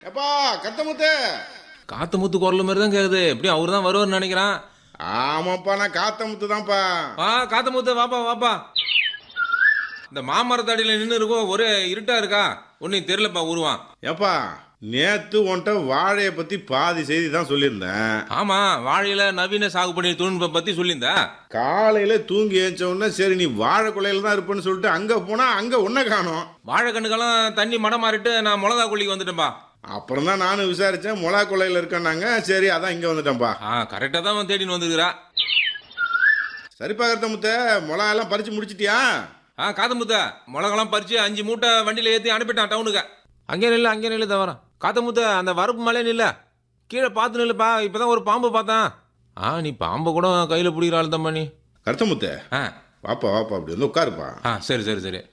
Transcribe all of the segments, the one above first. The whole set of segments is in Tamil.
எப்பா கத்தமுத்து காத்து முத்து குரல் மாதிரி தான் கேக்குது எப்படியும் அவரு தான் வருவார்னு நினைக்கிறான் ஆமாப்பா நான் காத்தமுத்து தான்ப்பா வா காத்து முத்து வாப்பா வாப்பா இந்த மாமரத்தடியில நின்று இருக்கும் ஒரே இருட்டா இருக்கா ஒன்னும் தெரியலப்பா உருவான் எப்பா நேத்து உன்கிட்ட வாழைய பத்தி பாதி செய்தி தான் சொல்லியிருந்தேன் ஆமா வாழையில நவீன சாகுபடி தொழில்நுட்பம் பத்தி சொல்லியிருந்தா காலையில தூங்கி ஏஞ்ச உடனே சரி நீ வாழை கொலையில தான் இருப்பேன்னு சொல்லிட்டு அங்க போனா அங்க உன்னை காணோம் வாழை கண்ணுக்கெல்லாம் தண்ணி மடம் மாறிட்டு நான் மிளகா கொல்லிக்கு வந்துட்டேன்பா அப்புறம் தான் நானும் விசாரிச்சேன் மொளா கொலையில இருக்கேன்னாங்க சரி அதான் இங்க வந்துட்டேன்ப்பா ஆ கரெக்டா தான் அவன் தேடின்னு வந்துருக்கிறா சரிப்பா கருத்தமுத்த மொளா எல்லாம் பறிச்சு முடிச்சிட்டியா ஆ காத்து முத்த மிளகாலாம் பறிச்சு அஞ்சு மூட்டை வண்டியில ஏத்தி அனுப்பிட்டான் டவுனுக்கு அங்கே நில்லு அங்கே நில்லு தவறா காத்து முத்த அந்த வரப்பு மலையே நில்ல கீழே பார்த்து நில்லுப்பா இப்பதான் ஒரு பாம்பு பார்த்தேன் ஆ நீ பாம்பை கூட கையில பிடிக்கிற ஆள் தான் நீ கருத்தமுத்த ஆ வாப்பா வாப்பா அப்படி வந்து உட்காருப்பா ஆ சரி சரி சரி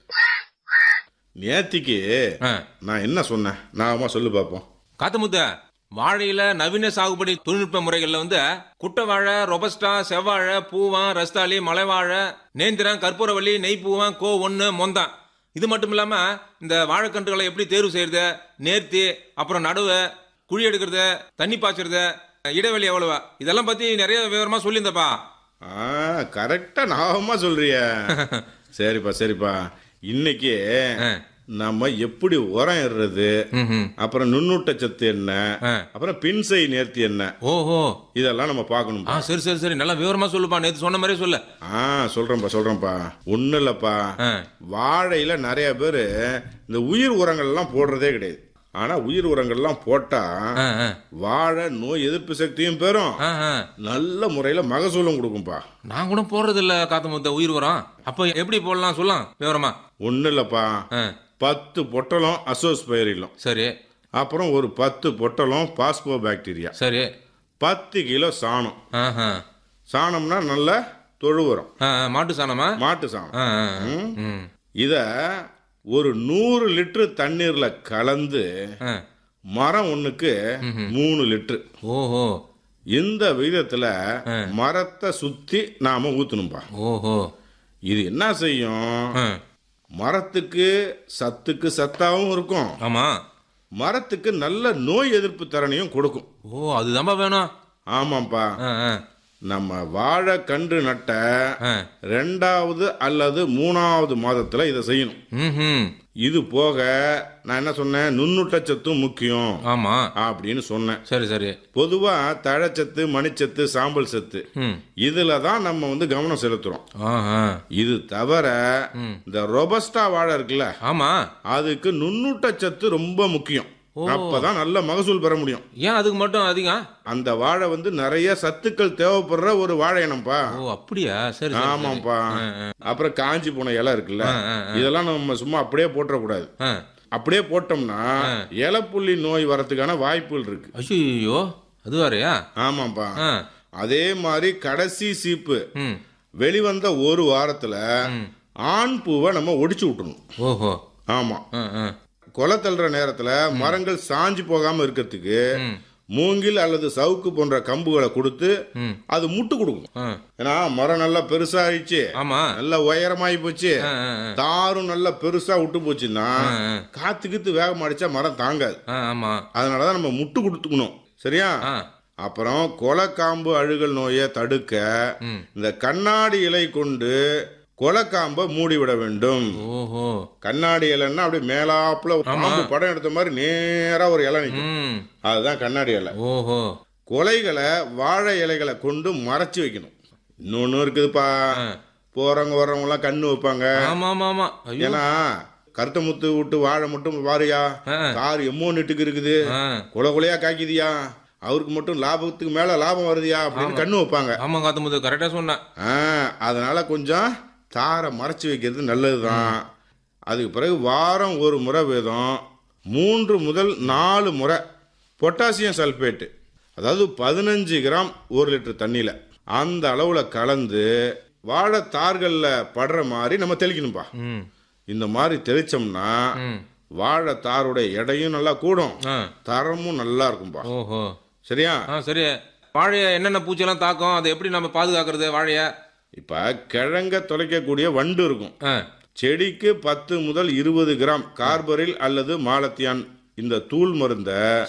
நேத்திக்கு ஆ நான் என்ன சொன்னேன் நான் சொல்லு பார்ப்போம் காத்தமுத்த வாழையில நவீன சாகுபடி தொழில்நுட்ப முறைகள்ல வந்து குட்டை வாழை ரொபஸ்டா செவ்வாழை பூவான் ரஸ்தாளி மலைவாழை நேந்திரம் கற்பூரவள்ளி நெய்ப்பூவான் கோ ஒன்று மொந்தான் இது மட்டும் இல்லாம இந்த வாழைக்கன்றுகளை எப்படி தேர்வு செய்யறது நேர்த்தி அப்புறம் நடுவு குழி எடுக்கிறது தண்ணி பாய்ச்சறது இடைவெளி எவ்வளவு இதெல்லாம் பத்தி நிறைய விவரமா சொல்லியிருந்தப்பா ஆ கரெக்டா ஞாபகமா சொல்றிய சரிப்பா சரிப்பா இன்னைக்கு ஆ. நம்ம எப்படி உரம் இடுறது ம்ஹும். அப்புறம் நுண்ணூட்டச்சத்து என்ன ஆ. அப்புறம் பின்சை நேர்த்தி என்ன ஓஹோ இதெல்லாம் நம்ம பார்க்கணும் ஆ சரி சரி சரி நல்லா விவரமா சொல்லுப்பா நேத்து சொன்ன மாதிரியே சொல்லு ஆ சொல்றேன்ப்பா சொல்றேன்ப்பா ஒன்றும் இல்லப்பா ஆ. வாழையில நிறைய பேர் இந்த உயிர் உரங்கள்லாம் போடுறதே கிடையாது ஆனா உயிர் உரங்கள்லாம் போட்டா ஆ, ஆ. வாழை நோய் எதிர்ப்பு சக்தியும் பெறும் ஆ, ஆ. நல்ல முறையில மகசூலும் கொடுக்கும்பா நான் கூட போடுறது இல்ல காத்தமுத்த உயிர் வரும் அப்ப எப்படி போடலாம் சொல்லலாம் விவரமா ஒன்றும் இல்லப்பா ஆ, பத்து பொட்டலம் அசோஸ் பயிரிலும் சரி அப்புறம் ஒரு பத்து பொட்டலம் பாஸ்போ பாக்டீரியா சரி பத்து கிலோ சாணம் ஆஹா. சாணம்னா நல்ல தொழு உரம் ஆ, ஆ, மாட்டு சாணமா மாட்டு சாணம் ஆ, ஆ, ஆ. ம். இத ஒரு நூறு லிட்டர் தண்ணீர்ல கலந்து ஆ. மரம் ஒண்ணுக்கு மூணு லிட்டர் ஓஹோ இந்த விகிதத்துல மரத்தை சுத்தி நாம ஊத்தணும்பா ஓஹோ இது என்ன செய்யும் ஆ. மரத்துக்கு சத்துக்கு சத்தாவும் இருக்கும் ஆமா மரத்துக்கு நல்ல நோய் எதிர்ப்பு திறனையும் கொடுக்கும் ஓ அதுதான்பா வேணும் ஆமாப்பா ஆ, ஆ, நம்ம வாழை கன்று நட்ட ஆ. ரெண்டாவது அல்லது மூணாவது மாதத்துல இதை செய்யணும் ம்ஹும். இது போக நான் என்ன சொன்னேன் நுண்ணூட்டச்சத்தும் முக்கியம் ஆமா அப்படின்னு சொன்னேன் சரி சரி பொதுவா தழைச்சத்து மணிச்சத்து சாம்பல் சத்து ம். இதுல தான் நம்ம வந்து கவனம் செலுத்துறோம் ஆஹா. இது தவிர இந்த ரொபஸ்டா வாழை இருக்குல்ல ஆமா அதுக்கு நுண்ணூட்டச்சத்து ரொம்ப முக்கியம் அப்பதான் நல்ல மகசூல் பெற முடியும் ஏன் அதுக்கு மட்டும் அதிகம் அந்த வாழை வந்து நிறைய சத்துக்கள் தேவைப்படுற ஒரு வாழை இனம்ப்பா ஓ அப்படியா சரி சரி, சரி ஆமாப்பா அப்புறம் காஞ்சி போன இலை இருக்குல்ல இதெல்லாம் நம்ம சும்மா அப்படியே போட்டுறக்கூடாது ஆ. அப்படியே போட்டோம்னா இலப்புள்ளி நோய் வரதுக்கான வாய்ப்புகள் இருக்கு ஐயோ அது வேறயா ஆமாப்பா ஆ. அதே மாதிரி கடைசி சீப்பு ம். வெளிவந்த ஒரு வாரத்துல ஆண் பூவை நம்ம ஒடிச்சு விட்டணும் ஓஹோ ஆமா ஆ, ஆ. கொலை தள்ளுற நேரத்துல மரங்கள் சாஞ்சு போகாம இருக்கிறதுக்கு மூங்கில் அல்லது சவுக்கு போன்ற கம்புகளை கொடுத்து ம். அது முட்டு கொடுக்கும் ஆ. ஏன்னா மரம் நல்லா பெருசாயிடுச்சு ஆமா நல்ல உயரமாயி போச்சு ஆ, ஆ, ஆ. தாரும் நல்லா பெருசா விட்டு போச்சுன்னா ஆ, ஆ. காத்து கீத்து வேகம் அடிச்சா மரம் தாங்காது ஆ, ஆமா அதனாலதான் நம்ம முட்டு கொடுத்துக்கணும் சரியா ஆ. அப்புறம் கொலைக்காம்பு அழுகல் நோயை தடுக்க ம். இந்த கண்ணாடி இலை கொண்டு கொலைக்காம்பை மூடிவிட வேண்டும் ஓஹோ கண்ணாடி இலைன்னா அப்படியே மேலாப்புல பாம்பு படம் எடுத்த மாதிரி நேரா ஒரு இலை நிற்கும் ம் அதுதான் கண்ணாடி இலை ஓஹோ கொலைகளை வாழை இலைகளை கொண்டு மறைச்சு வைக்கணும் இன்னொன்னு இருக்குதுப்பா போறவங்க வர்றவங்க எல்லாம் கண்ணு வைப்பாங்க ஆமா ஆமா ஆமா ஐயோ ஏன்னா கருத்த முத்து விட்டு வாழை மட்டும் வாரியா ஆ. கார் எம்மோ நெட்டுக்கு இருக்குது ஆ. கொலை கொலையா காய்க்குதியா அவருக்கு மட்டும் லாபத்துக்கு மேல லாபம் வருதியா அப்படின்னு கண்ணு வைப்பாங்க ஆமா காத்தமுது கரெக்டா சொன்னேன் ஆ, அதனால கொஞ்சம் தாரை மறைச்சு வைக்கிறது நல்லதுதான் அதுக்கு பிறகு வாரம் ஒரு முறை வீதம் மூன்று முதல் நாலு முறை பொட்டாசியம் சல்பேட்டு அதாவது பதினஞ்சு கிராம் ஒரு லிட்டர் தண்ணியில் அந்த அளவில் கலந்து வாழைத்தார்களில் படுற மாதிரி நம்ம தெளிக்கணும்பா ம் இந்த மாதிரி தெளிச்சோம்னா ம் வாழைத்தாருடைய எடையும் நல்லா கூடும் ஆ தரமும் நல்லா இருக்கும்பா ஓஹோ சரியா ஆ சரி வாழைய என்னென்ன பூச்செல்லாம் தாக்கும் அதை எப்படி நம்ம பாதுகாக்கிறது வாழைய இப்போ கிழங்க தொலைக்கக்கூடிய வண்டு இருக்கும் ஆ செடிக்கு பத்து முதல் இருபது கிராம் கார்பரில் அல்லது மாலத்தியான் இந்த தூள் மருந்தை